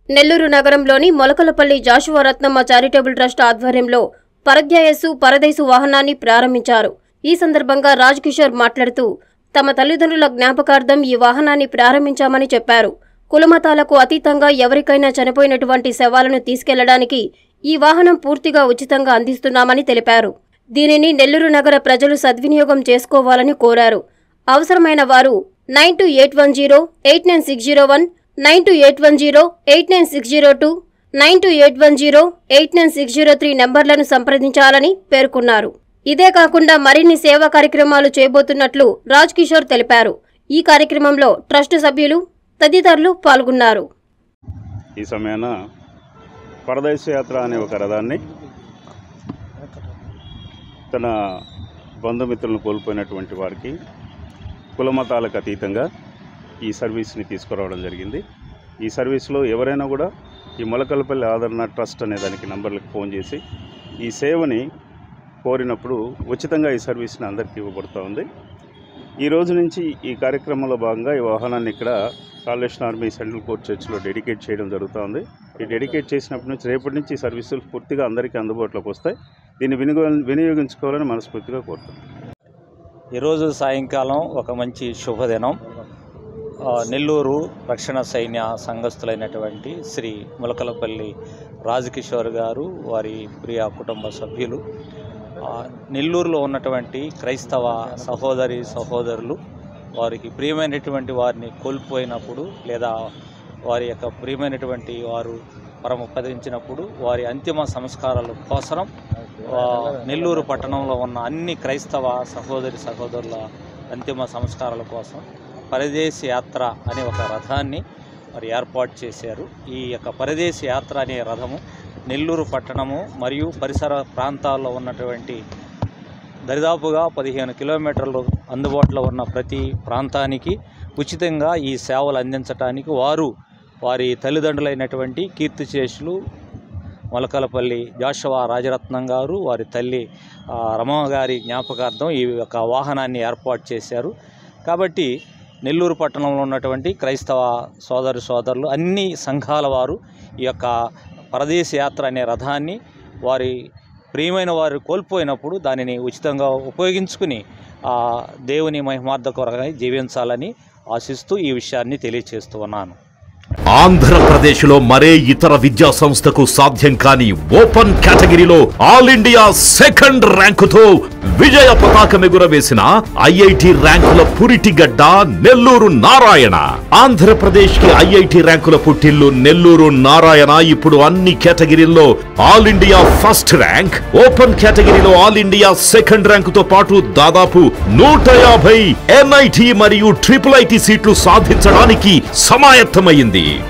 నెల్లూరు నగరంలోని Molakalapalli Joshua Ratnamma charitable trust ఆధ్వర్యంలో పరధ్యాయస్సు పరదేశు వాహనాన్ని ప్రారంభించారు ఈ సందర్భంగా రాజ్ కిషోర్ మాట్లాడుతూ తమ తల్లిదండ్రుల జ్ఞాపకార్థం ఈ వాహనాన్ని ప్రారంభించామని చెప్పారు కులమతాలకు అతీతంగా ఎవరికైనా చనిపోయినటువంటి శవాలను తీసుకెళ్లడానికి ఈ వాహనం పూర్తిగా ఉచితంగా అందిస్తున్నామని తెలిపారు దీనిని నెల్లూరు నగర ప్రజలు సద్వినియోగం చేసుకోవాలని కోరారు అవసరమైన వారు nine two eight one zero eight nine six zero one nine two eight one zero eight nine six zero two nine two eight one zero eight nine six zero three నెంబర్లను సంప్రదించాలని పేర్కొన్నారు ఇదే కాకుండా మరిన్ని సేవా కార్యక్రమాలు చేయబోతున్నట్లు రాజ్ కిషోర్ తెలిపారు ఈ కార్యక్రమంలో ట్రస్ట్ సభ్యులు తదితరులు పాల్గొన్నారు ఈ సమయాన పరదేశ యాత్ర అనే ఒక రథాన్ని తన బంధుమిత్రులను కోల్పోయినటువంటి వారికి కులమతాలకు అతీతంగా ఈ సర్వీస్ని తీసుకురావడం జరిగింది ఈ సర్వీస్లో ఎవరైనా కూడా ఈ మొలకలపల్లి ఆదరణ ట్రస్ట్ అనే దానికి నంబర్లకు ఫోన్ చేసి ఈ సేవని కోరినప్పుడు ఉచితంగా ఈ సర్వీస్ని అందరికీ ఇవ్వబడుతూ ఉంది ఈ రోజు నుంచి ఈ కార్యక్రమంలో భాగంగా ఈ వాహనాన్ని ఇక్కడ సాల్వేషన్ ఆర్మీ సెంట్రల్ కోర్ట్ చర్చ్లో డెడికేట్ చేయడం జరుగుతుంది ఈ డెడికేట్ చేసినప్పటి నుంచి రేపటి నుంచి ఈ సర్వీసులు పూర్తిగా అందరికీ అందుబాటులోకి వస్తాయి దీన్ని వినియోగ వినియోగించుకోవాలని మనస్ఫూర్తిగా కోరుతున్నాను ఈరోజు సాయంకాలం ఒక మంచి శుభదినం ఆ, నెల్లూరు రక్షణ సైన్య సంఘస్థులైనటువంటి శ్రీ ములకలపల్లి రాజకిషోర్ గారు వారి ప్రియ కుటుంబ సభ్యులు ఆ, నెల్లూరులో ఉన్నటువంటి క్రైస్తవ సహోదరి సహోదరులు వారికి ప్రియమైనటువంటి వారిని కోల్పోయినప్పుడు లేదా వారి యొక్క ప్రియమైనటువంటి వారు పరమపదించినప్పుడు వారి అంతిమ సంస్కారాల కోసం ఆ, నెల్లూరు పట్టణంలో ఉన్న అన్ని క్రైస్తవ సహోదరి సహోదరుల అంతిమ సంస్కారాల కోసం పరదేశ్ యాత్ర అనే ఒక రథాన్ని మరి ఏర్పాటు చేశారు ఈ యొక్క పరదేశ్ యాత్ర అనే రథము నెల్లూరు పట్టణము మరియు పరిసర ప్రాంతాల్లో ఉన్నటువంటి దరిదాపుగా పదిహేను కిలోమీటర్లు అందుబాటులో ఉన్న ప్రతి ప్రాంతానికి ఉచితంగా ఈ సేవలు అందించడానికి వారు వారి తల్లిదండ్రులైనటువంటి కీర్తిశేషులు మొలకలపల్లి జాషవా రాజరత్నం గారు వారి తల్లి ఆ, రమణ గారి జ్ఞాపకార్థం ఈ యొక్క వాహనాన్ని ఏర్పాటు చేశారు కాబట్టి నెల్లూరు పట్టణంలో ఉన్నటువంటి క్రైస్తవ సోదరు సోదరులు అన్ని సంఘాల వారు ఈ యొక్క పరదేశ యాత్ర అనే రథాన్ని వారి ప్రియమైన వారు కోల్పోయినప్పుడు దానిని ఉచితంగా ఉపయోగించుకుని ఆ దేవుని మహిమార్థ కొరకై జీవించాలని ఆశిస్తూ ఈ విషయాన్ని తెలియచేస్తూ ఉన్నాను ఆంధ్రప్రదేశ్లో మరే ఇతర విద్యా సంస్థకు సాధ్యం కాని ఓపెన్ కేటగిరీలో ఆల్ ఇండియా సెకండ్ ర్యాంకుతో విజయ పతాకం ఎగురవేసిన ఐఐటి ర్యాంకుల పురిటిగడ్డ నెల్లూరు నారాయణ ఆంధ్రప్రదేశ్ కి ఐఐటి ర్యాంకుల పుట్టిల్లు నెల్లూరు నారాయణ ఇప్పుడు అన్ని కేటగిరీల్లో all India first rank open కేటగిరీలో ఆల్ ఇండియా సెకండ్ ర్యాంకుతో పాటు దాదాపు నూట యాభై ఎన్ఐటి మరియు ట్రిపుల్ ఐటి సీట్లు సాధించడానికి సమాయత్తమైంది